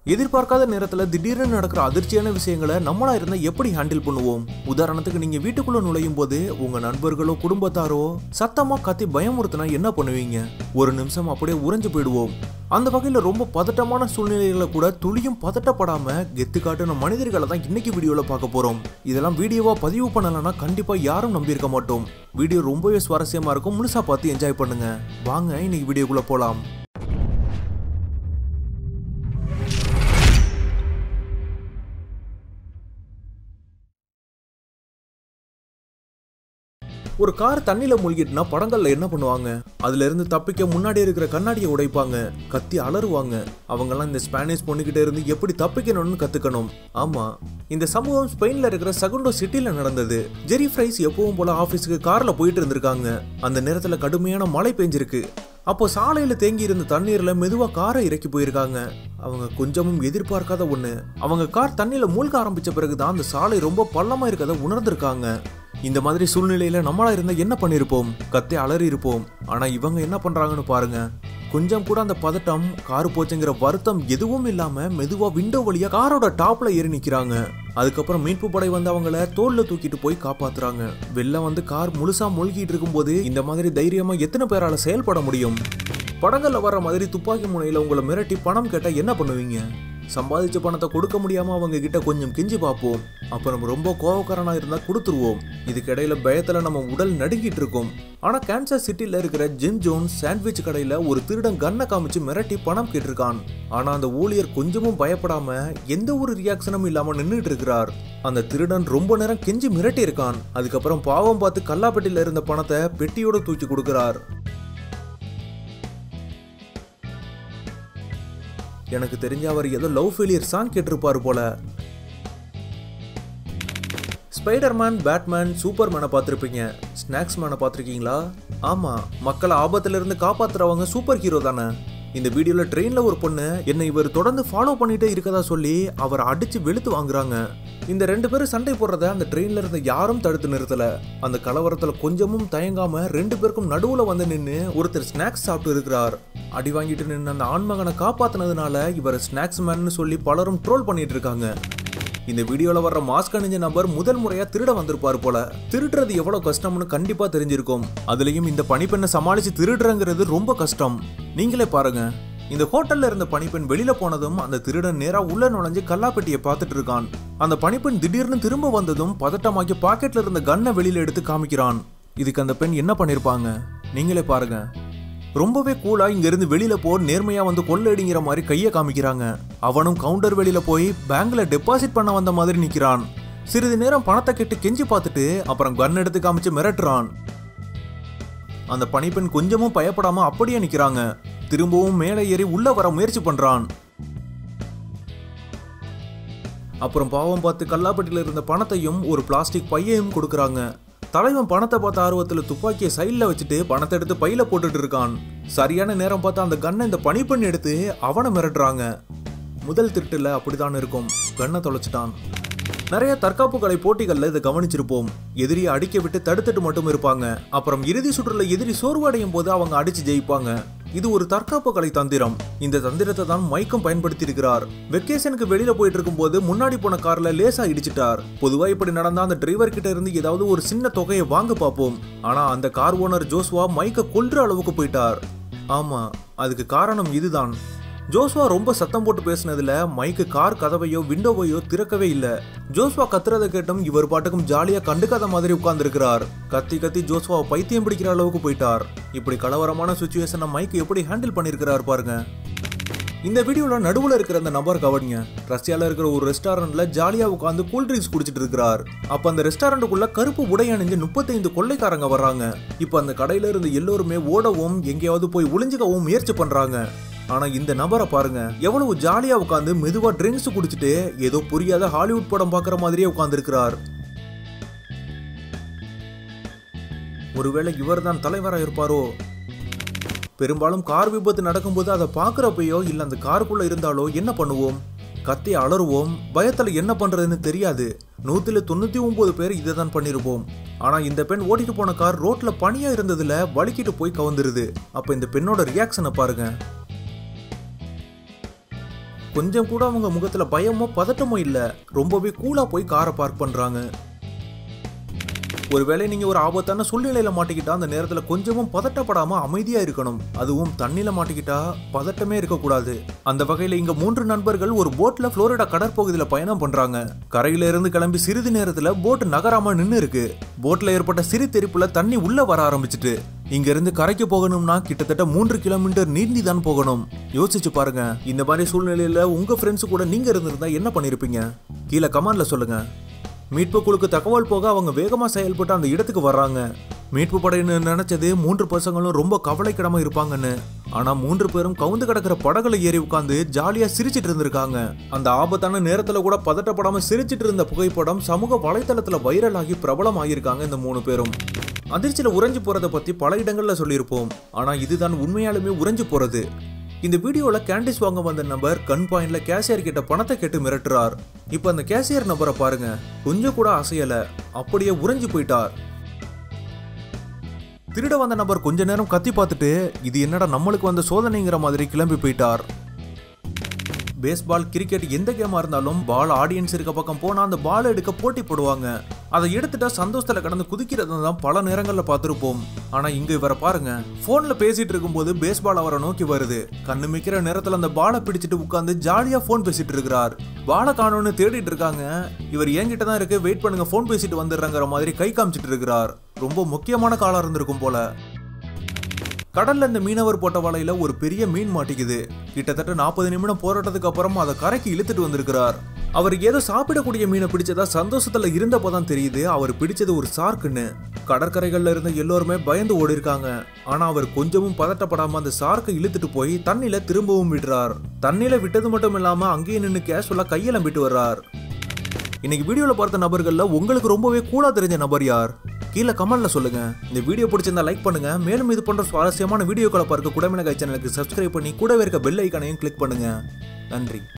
எதிர்பார்க்காத நேரத்துல திடீர்னு நடக்கிற அதிர்ச்சியான விஷயங்களை நம்மளா இருந்தா எப்படி ஹேண்டில் பண்ணுவோம் உதாரணத்துக்கு நீங்க வீட்டுக்குள்ள நுழையும் போது உங்க நண்பர்களோ குடும்பத்தாரோ சத்தமா கத்தி பயமுறுத்தினா என்ன பண்ணுவீங்க ஒரு நிமிஷம் அப்படியே உறைஞ்சு போயிடுவோம் அந்த வகையில ரொம்ப பதட்டமான சூழ்நிலைகளை கூட துளியும் பதட்டப்படாம கெத்து காட்டுன மனிதர்களை தான் இன்னைக்கு வீடியோல பார்க்க போறோம் இதெல்லாம் வீடியோவா பதிவு பண்ணலன்னா கண்டிப்பா யாரும் நம்பியிருக்க மாட்டோம் வீடியோ ரொம்பவே சுவாரஸ்யமா இருக்கும் முழுசா பார்த்து என்ஜாய் பண்ணுங்க வாங்க இன்னைக்கு வீடியோக்குள்ள போலாம் ஒரு கார் தண்ணியில மூழ்கிட்டுனா படங்கள்ல என்ன பண்ணுவாங்க அதுல இருந்து தப்பிக்க முன்னாடி இருக்கிற கண்ணாடியை உடைப்பாங்க கத்தி அலறுவாங்க அவங்கெல்லாம் இந்த ஸ்பானிஷ் பொண்ணுகிட்ட இருந்து எப்படி தப்பிக்கணும்னு கத்துக்கணும் ஆமா இந்த சம்பவம் ஸ்பெயின்ல இருக்கிற சகுண்டோ சிட்டில நடந்தது ஜெரி ஃப்ரைஸ் எப்பவும் போல ஆபீஸ்க்கு கார்ல போயிட்டு இருந்திருக்காங்க அந்த நேரத்துல கடுமையான மழை பெஞ்சிருக்கு அப்போ சாலையில தேங்கி இருந்த தண்ணீர்ல மெதுவா காரை இறக்கி போயிருக்காங்க அவங்க கொஞ்சமும் எதிர்பார்க்காத ஒண்ணு அவங்க கார் தண்ணியில மூழ்க ஆரம்பிச்ச பிறகுதான் அந்த சாலை ரொம்ப பள்ளமா இருக்கதை உணர்ந்திருக்காங்க இந்த மாதிரி சூழ்நிலையில நம்மளா இருந்தா என்ன பண்ணிருப்போம் கத்தை அலறி இருப்போம் ஆனா இவங்க என்ன பண்றாங்கன்னு பாருங்க கொஞ்சம் கூட அந்த பதட்டம் காரு போச்சுங்கிற வருத்தம் எதுவும் இல்லாம மெதுவா விண்டோ வழியா காரோட டாப்ல ஏறி நிக்கிறாங்க அதுக்கப்புறம் மீட்பு படை வந்து அவங்கள தோல்ல தூக்கிட்டு போய் காப்பாத்துறாங்க வெளில வந்து கார் முழுசா மூழ்கிட்டு இருக்கும்போது இந்த மாதிரி தைரியமா எத்தனை பேரால செயல்பட முடியும் படங்கள்ல வர மாதிரி துப்பாக்கி முனையில உங்களை மிரட்டி பணம் கேட்டா என்ன பண்ணுவீங்க சம்பாதிச்ச பணத்தை கொடுக்க முடியாம அவங்க கிட்ட கொஞ்சம் கெஞ்சி பார்ப்போம் அப்புறம் ரொம்ப கோவக்காரனா இருந்தா கொடுத்துருவோம் இதுக்கிடையில பயத்துல நம்ம உடல் நடுங்கிட்டு இருக்கோம் ஆனா கேன்சர் சிட்டில இருக்கிற ஜிம் ஜோன்ஸ் சாண்ட்விச் கடையில ஒரு திருடன் கண்ணை காமிச்சு மிரட்டி பணம் கேட்டிருக்கான் ஆனா அந்த ஊழியர் கொஞ்சமும் பயப்படாம எந்த ஒரு ரியாக்ஷனும் இல்லாம நின்றுட்டு இருக்கிறார் அந்த திருடன் ரொம்ப நேரம் கெஞ்சி மிரட்டி இருக்கான் அதுக்கப்புறம் பாவம் பார்த்து கல்லாப்பெட்டியில இருந்த பணத்தை பெட்டியோட தூக்கி கொடுக்கிறார் எனக்கு தெரிஞ்ச அவர் ஏதோ லவ் ஃபெயிலியர் சாங் கேட்டிருப்பாரு போல ஸ்பைடர்மேன் பேட்மேன் சூப்பர்மேனை பார்த்துருப்பீங்க ஸ்நாக்ஸ் மேனை பார்த்துருக்கீங்களா ஆமாம் மக்களை ஆபத்திலிருந்து காப்பாத்துறவங்க சூப்பர் ஹீரோ தானே இந்த வீடியோவில் ட்ரெயினில் ஒரு பொண்ணு என்னை இவர் தொடர்ந்து ஃபாலோ பண்ணிட்டே இருக்கதா சொல்லி அவரை அடித்து வெளுத்து வாங்குறாங்க இந்த ரெண்டு பேரும் சண்டை போடுறத அந்த ட்ரெயினில் இருந்த யாரும் தடுத்து நிறுத்தல அந்த கலவரத்தில் கொஞ்சமும் தயங்காம ரெண்டு பேருக்கும் நடுவில் வந்து நின்று ஒருத்தர் ஸ்நாக்ஸ் சாப்பிட்டு இருக்கிறார் அடி வாங்கிட்டு நின்று அந்த ஆண்மகனை காப்பாத்தினதுனால இவர் ஸ்நாக்ஸ் மேன்னு சொல்லி பலரும் ட்ரோல் பண்ணிட்டு இருக்காங்க இந்த வீடியோல வர்ற மாஸ்க் அணிஞ்ச நபர் முதல் முறையா திருட வந்திருப்பார் போல திருடுறது எவ்வளவு கஷ்டம்னு கண்டிப்பா தெரிஞ்சிருக்கும் அதுலயும் இந்த பணிப்பெண்ணை சமாளிச்சு திருடுறங்கிறது ரொம்ப கஷ்டம் நீங்களே பாருங்க இந்த ஹோட்டல்ல இருந்த பணிப்பெண் வெளியில போனதும் அந்த திருடன் நேரா உள்ள நுழைஞ்சு கல்லாப்பெட்டியை பார்த்துட்டு இருக்கான் அந்த பணிப்பெண் திடீர்னு திரும்ப வந்ததும் பதட்டமாக்கி பாக்கெட்ல இருந்த கன்னை வெளியில எடுத்து காமிக்கிறான் இதுக்கு அந்த பெண் என்ன பண்ணிருப்பாங்க நீங்களே பாருங்க ரொம்பவே கூலா இங்க இருந்து வெளியில போ நேர்மையா வந்து கொள்ளடிங்கிற மாதிரி கைய காமிக்கிறாங்க அவனும் கவுண்டர் வெளியில போய் பேங்க்ல டெபாசிட் பண்ண வந்த மாதிரி நிக்கிறான் சிறிது நேரம் பணத்தை கெட்டு கெஞ்சி பார்த்துட்டு அப்புறம் கன் எடுத்து காமிச்சு மிரட்டுறான் அந்த பணிப்பெண் கொஞ்சமும் பயப்படாம அப்படியே நிக்கிறாங்க திரும்பவும் மேலே ஏறி உள்ள வர முயற்சி பண்றான் அப்புறம் பாவம் பார்த்து கல்லாப்பட்டியில இருந்த பணத்தையும் ஒரு பிளாஸ்டிக் பையையும் கொடுக்கறாங்க தலைவன் பணத்தை பார்த்த ஆர்வத்தில் துப்பாக்கியை சைடில் வச்சுட்டு பணத்தை எடுத்து பையில போட்டுட்டு இருக்கான் சரியான நேரம் பார்த்து அந்த கண்ணை இந்த பனிப்பெண் எடுத்து அவனை மிரட்டுறாங்க முதல் திருட்டுல அப்படிதான் இருக்கும் கண்ணை தொலைச்சிட்டான் நிறைய தற்காப்பு கலை போட்டிகள்ல இதை கவனிச்சிருப்போம் எதிரியை அடிக்க விட்டு தடுத்துட்டு மட்டும் இருப்பாங்க அப்புறம் இறுதி சுற்றுல எதிரி சோர்வடையும் போது அவங்க அடிச்சு ஜெயிப்பாங்க இது ஒரு தற்காப்பு கலை தந்திரம் இந்த தந்திரத்தை தான் மைக்கம் பயன்படுத்தி இருக்கிறார் வெக்கேஷனுக்கு வெளியில போயிட்டு இருக்கும்போது முன்னாடி போன கார்ல லேசா இடிச்சிட்டார் பொதுவா இப்படி நடந்தா அந்த டிரைவர் கிட்ட இருந்து ஏதாவது ஒரு சின்ன தொகையை வாங்க பார்ப்போம் ஆனா அந்த கார் ஓனர் ஜோஸ்வா மைக்க கொல்ற அளவுக்கு போயிட்டார் ஆமா அதுக்கு காரணம் இதுதான் ஜோஸ்வா ரொம்ப சத்தம் போட்டு பேசினதுல மைக்கு கார் கதவையோ விண்டோவையோ திறக்கவே இல்ல ஜோஸ்வா கத்துறதை கேட்டும் இவர் பாட்டுக்கும் ஜாலியா கண்டுக்காத மாதிரி உட்கார்ந்துருக்கிறார் கத்தி கத்தி ஜோஸ்வாவை பைத்தியம் பிடிக்கிற அளவுக்கு போயிட்டார் இப்படி கலவரமான சுச்சுவேஷனை மைக்கு எப்படி ஹேண்டில் பண்ணியிருக்கிறார் பாருங்க இந்த வீடியோல நடுவுல இருக்கிற அந்த நபர் கவனிங்க ரஷ்யால இருக்கிற ஒரு ரெஸ்டாரண்ட்ல ஜாலியா உட்காந்து கூல் ட்ரிங்க்ஸ் குடிச்சிட்டு இருக்கிறார் அப்ப அந்த ரெஸ்டாரண்ட்டுக்குள்ள கருப்பு உடை அணிஞ்சு முப்பத்தைந்து கொள்ளைக்காரங்க வர்றாங்க இப்ப அந்த கடையில இருந்து எல்லோருமே ஓடவும் எங்கேயாவது போய் ஒளிஞ்சுக்கவும் முயற்சி பண்றாங்க ஆனா இந்த நபரை பாருங்க எவ்வளவு ஜாலியா உட்காந்து மெதுவா ட்ரிங்க்ஸ் குடிச்சிட்டு ஏதோ புரியாத ஹாலிவுட் படம் பார்க்குற மாதிரியே உட்கார்ந்து இருக்கிறார் ஒருவேளை இவர்தான் தலைவரா இருப்பாரோ பெரும்பாலும் கார் விபத்து நடக்கும்போது அதை பார்க்குறப்பையோ இல்லை அந்த காருக்குள்ள இருந்தாலோ என்ன பண்ணுவோம் கத்தி அலறுவோம் பயத்துல என்ன பண்றதுன்னு தெரியாது நூத்துல தொண்ணூத்தி ஒன்பது பேர் இதை தான் பண்ணிருப்போம் ஆனா இந்த பெண் ஓட்டிட்டு போன கார் ரோட்ல பனியா இருந்ததுல வலிக்கிட்டு போய் கவுந்துருது அப்ப இந்த பெண்ணோட ரியாக்ஷனை பாருங்க கொஞ்சம் கூட அவங்க முகத்துல பயமோ பதட்டமோ இல்ல ரொம்பவே கூலா போய் காரை பார்க் பண்றாங்க ஒருவேளை நீங்க ஒரு ஆபத்தான சூழ்நிலையில மாட்டிக்கிட்டா அந்த நேரத்துல கொஞ்சமும் பதட்டப்படாம அமைதியா இருக்கணும் அதுவும் தண்ணில மாட்டிக்கிட்டா பதட்டமே இருக்கக்கூடாது அந்த வகையில இங்க மூன்று நண்பர்கள் ஒரு போட்ல புளோரிடா கடற்பகுதியில பயணம் பண்றாங்க கரையில இருந்து கிளம்பி சிறிது நேரத்துல போட் நகராம நின்னு இருக்கு போட்ல ஏற்பட்ட சிறு தெரிப்புல தண்ணி உள்ள வர ஆரம்பிச்சிட்டு இங்க இருந்து கரைக்கு போகணும்னா கிட்டத்தட்ட மூன்று கிலோமீட்டர் நீந்தி தான் போகணும் யோசிச்சு பாருங்க இந்த மாதிரி சூழ்நிலையில உங்க ஃப்ரெண்ட்ஸ் கூட நீங்க இருந்திருந்தா என்ன பண்ணிருப்பீங்க கீழே கமெண்ட்ல சொல்லுங்க மீட்பு குழுக்கு தகவல் போக அவங்க வேகமா செயல்பட்டு அந்த இடத்துக்கு வர்றாங்க மீட்பு படையினர் நினைச்சது மூன்று பசங்களும் ரொம்ப கவலைக்கிடமா இருப்பாங்கன்னு ஆனா மூன்று பேரும் கவுந்து கிடக்கிற படகுல ஏறி உட்காந்து ஜாலியா சிரிச்சிட்டு இருந்திருக்காங்க அந்த ஆபத்தான நேரத்துல கூட பதட்டப்படாம சிரிச்சிட்டு இருந்த புகைப்படம் சமூக வலைத்தளத்துல வைரல் ஆகி பிரபலம் ஆகியிருக்காங்க இந்த மூணு பேரும் அதிர்ச்சியில உறைஞ்சு போறத பத்தி பல இடங்கள்ல சொல்லியிருப்போம் ஆனா இதுதான் உண்மையாலுமே உறைஞ்சு போறது இந்த வீடியோல கேண்டிஸ் வாங்க வந்த நபர் கன் பாயிண்ட்ல கேஷியர் கிட்ட பணத்தை கேட்டு மிரட்டுறார் இப்போ அந்த கேஷியர் நபரை பாருங்க கொஞ்சம் கூட அசையல அப்படியே உறைஞ்சு போயிட்டார் திருட வந்த நபர் கொஞ்ச நேரம் கத்தி பார்த்துட்டு இது என்னடா நம்மளுக்கு வந்த சோதனைங்கிற மாதிரி கிளம்பி போயிட்டார் பேஸ்பால் கிரிக்கெட் எந்த கேமா இருந்தாலும் பால் ஆடியன்ஸ் இருக்க பக்கம் போனா அந்த பால் எடுக்க போட்டி போடுவாங்க அதை எடுத்துட்டா சந்தோஷத்துல கடந்து குதிக்கிறது தான் பல நேரங்கள்ல பார்த்திருப்போம் ஆனா இங்க இவரை பாருங்க போன்ல பேசிட்டு இருக்கும்போது பேஸ்பால் அவரை நோக்கி வருது கண்ணு மிக்கிற நேரத்துல அந்த பாலை பிடிச்சிட்டு உட்காந்து ஜாலியா போன் பேசிட்டு இருக்கிறார் பாலை காணோன்னு தேடிட்டு இருக்காங்க இவர் என்கிட்ட தான் இருக்கு வெயிட் பண்ணுங்க போன் பேசிட்டு வந்துடுறங்கிற மாதிரி கை காமிச்சிட்டு இருக்கிறார் ரொம்ப முக்கியமான காலம் இருந்திருக்கும் போல கடல்ல இந்த மீனவர் போட்ட வலையில ஒரு பெரிய மீன் மாட்டிக்குது கிட்டத்தட்ட நாற்பது நிமிடம் போராட்டத்துக்கு அப்புறம் அதை கரைக்கு இழுத்துட்டு வந்திருக்கிறார் அவர் ஏதோ சாப்பிடக்கூடிய மீனை பிடிச்சதா சந்தோஷத்துல இருந்தப்பதான் தெரியுது அவர் பிடிச்சது ஒரு சார்க்குன்னு கடற்கரைகள்ல இருந்த எல்லோருமே பயந்து ஓடி இருக்காங்க ஆனா அவர் கொஞ்சமும் பதட்டப்படாம அந்த சார்க்கை இழுத்துட்டு போய் தண்ணியில திரும்பவும் விடுறார் தண்ணியில விட்டது மட்டும் இல்லாம அங்கேயே நின்று கேஷுவலா கையெல்லாம் விட்டு வர்றார் இன்னைக்கு வீடியோல பார்த்த நபர்கள்ல உங்களுக்கு ரொம்பவே கூலா தெரிஞ்ச நபர் யார் கீழே கமெண்ட்ல சொல்லுங்க இந்த வீடியோ பிடிச்சிருந்தா லைக் பண்ணுங்க மேலும் இது போன்ற சுவாரஸ்யமான வீடியோக்களை பார்க்க குடமிளகாய் சேனலுக்கு சப்ஸ்கிரைப் பண்ணி கூடவே இருக்க பெல் ஐக்கானையும் கிளிக் பண்ணுங்க நன்றி